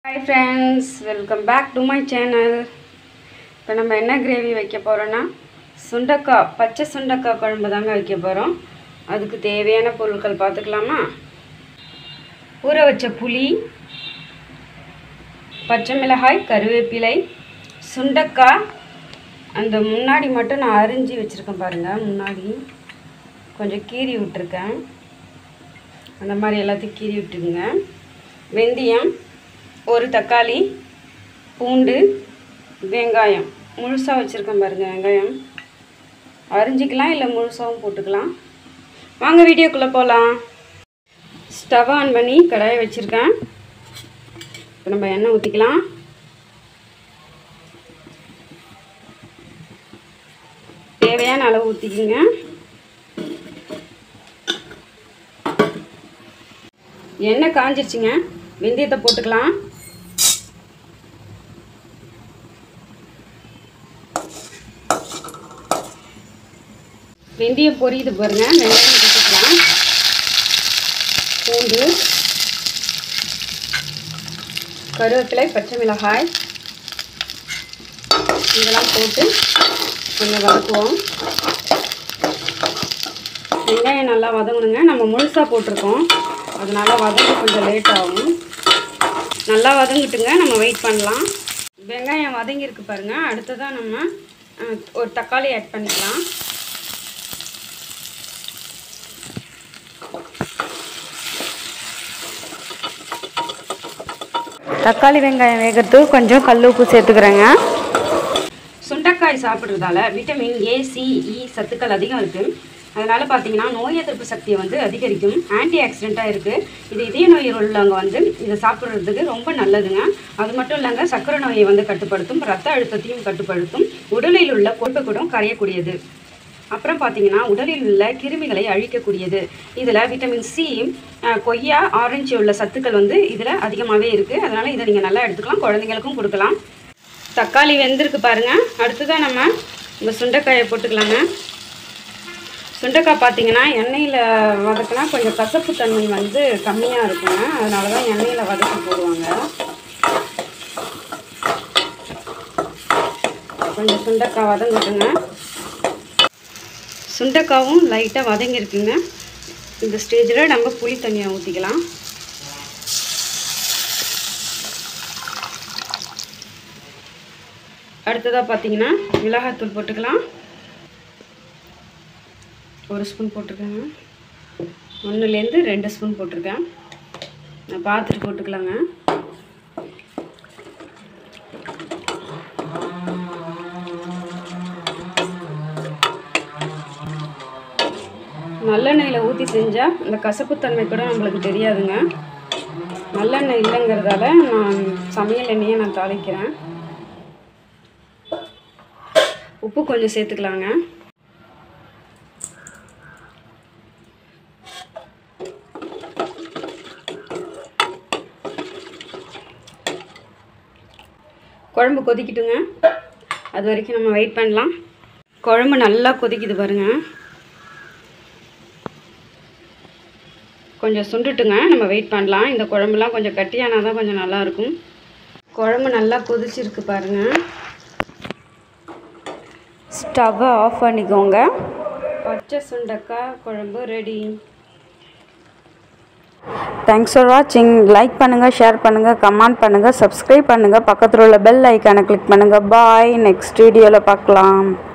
hi friends welcome back to my channel இப்போ நம்ம என்ன கிரேவி வைக்க போகிறோன்னா சுண்டக்காய் பச்சை சுண்டக்காய் குழம்பு தாங்க வைக்க போகிறோம் அதுக்கு தேவையான பொருட்கள் பார்த்துக்கலாமா ஊற வச்ச புளி பச்சை மிளகாய் கருவேப்பிலை சுண்டக்காய் அந்த முன்னாடி மட்டும் நான் அரிஞ்சு வச்சுருக்கேன் பாருங்கள் முன்னாடி கொஞ்சம் கீறி விட்டுருக்கேன் அந்த மாதிரி எல்லாத்தையும் கீறி விட்டுருங்க வெந்தயம் ஒரு தக்காளி பூண்டு வெங்காயம் முழுசாக வச்சுருக்கேன் பாருங்கள் வெங்காயம் அரிஞ்சிக்கலாம் இல்லை முழுசாகவும் போட்டுக்கலாம் வாங்க வீடியோக்குள்ளே போகலாம் ஸ்டவ் ஆன் பண்ணி கடாயை வச்சுருக்கேன் இப்போ நம்ம எண்ணெய் ஊற்றிக்கலாம் தேவையான அளவு ஊற்றிக்கிங்க எண்ணெய் காஞ்சிருச்சுங்க வெந்தயத்தை போட்டுக்கலாம் வெந்தயம் பொரியுது பாருங்க வெங்காயம் போட்டுக்கலாம் பூண்டு கருவேப்பிலை பச்சை மிளகாய் இதெல்லாம் போட்டு கொஞ்சம் வதக்குவோம் வெங்காயம் நல்லா வதங்கணுங்க நம்ம முழுசாக போட்டிருக்கோம் அதனால வதங்க கொஞ்சம் லேட் ஆகும் நல்லா வதங்கிட்டுங்க நம்ம வெயிட் பண்ணலாம் வெங்காயம் வதங்கியிருக்கு பாருங்க அடுத்ததாக நம்ம அஹ், ஒரு தக்காளி ஆட் பண்ணிக்கலாம் தக்காளி வெங்காயம் வேகிறதுக்கு கொஞ்சம் கல் உப்பு சேர்த்துக்கிறேங்க சுண்டைக்காய் சாப்பிட்றதால விட்டமின் ஏ சி இ சத்துக்கள் அதிகம் இருக்குது அதனால் பார்த்தீங்கன்னா நோய் எதிர்ப்பு சக்தியை வந்து அதிகரிக்கும் ஆன்டி ஆக்சிடெண்ட்டாக இருக்குது இது இதய நோய் உள்ளவங்க வந்து இதை சாப்பிட்றதுக்கு ரொம்ப நல்லதுங்க அது மட்டும் இல்லைங்க சர்க்கரை நோயை வந்து கட்டுப்படுத்தும் ரத்த அழுத்தத்தையும் கட்டுப்படுத்தும் உடலில் உள்ள கொழுப்பு கூட கரையக்கூடியது அப்புறம் பார்த்தீங்கன்னா உடலில் உள்ள கிருமிகளை அழிக்கக்கூடியது இதில் விட்டமின் சி அஹ், கொய்யா ஆரஞ்சு உள்ள சத்துக்கள் வந்து இதில் அதிகமாகவே இருக்குது அதனால் இதை நீங்கள் நல்லா எடுத்துக்கலாம் குழந்தைங்களுக்கும் கொடுக்கலாம் தக்காளி வெந்திருக்கு பாருங்க அடுத்ததாக நம்ம இந்த சுண்டைக்காயை போட்டுக்கலாங்க சுண்டைக்காய் பார்த்தீங்கன்னா எண்ணெயில் வதக்கினா கொஞ்சம் கசப்பு தன்மை வந்து கம்மியாக இருக்குங்க அதனால தான் எண்ணெயில் வதக்கி போடுவாங்க கொஞ்சம் சுண்டைக்காய் வதங்கட்டுங்க சுண்டைக்காவும் லைட்டாக வதங்கியிருக்குங்க இந்த ஸ்டேஜில் நம்ம புளி தண்ணியை ஊற்றிக்கலாம் அடுத்ததாக பார்த்தீங்கன்னா மிளகாத்தூள் போட்டுக்கலாம் ஒரு ஸ்பூன் போட்டிருக்கேங்க ஒன்றுலேருந்து ரெண்டு ஸ்பூன் போட்டிருக்கேன் நான் பார்த்துட்டு போட்டுக்கலாங்க நல்லெண்ணெயில் ஊற்றி செஞ்சால் இந்த கசப்புத்தன்மை கூட நம்மளுக்கு தெரியாதுங்க நல்லெண்ணெய் இல்லைங்கிறதால நான் சமையல் எண்ணெயை நான் தாளிக்கிறேன் உப்பு கொஞ்சம் சேர்த்துக்கலாங்க குழம்பு கொதிக்கட்டுங்க அது வரைக்கும் நம்ம வெயிட் பண்ணலாம் குழம்பு நல்லா கொதிக்குது பாருங்க கொஞ்சம் சுண்டுட்டுங்க நம்ம வெயிட் பண்ணலாம் இந்த குழம்புலாம் கொஞ்சம் கட்டியானா தான் கொஞ்சம் நல்லாயிருக்கும் குழம்பு நல்லா கொதிச்சிருக்கு பாருங்கள் ஸ்டவ்வை ஆஃப் பண்ணிக்கோங்க பச்சை சுண்டக்காய் குழம்பு ரெடி தேங்க்ஸ் ஃபார் வாட்சிங் லைக் பண்ணுங்கள் ஷேர் பண்ணுங்கள் கமெண்ட் பண்ணுங்கள் சப்ஸ்கிரைப் பண்ணுங்கள் பக்கத்தில் உள்ள பெல் ஐக்கானை கிளிக் பண்ணுங்கள் பாய் நெக்ஸ்ட் வீடியோவில் பார்க்கலாம்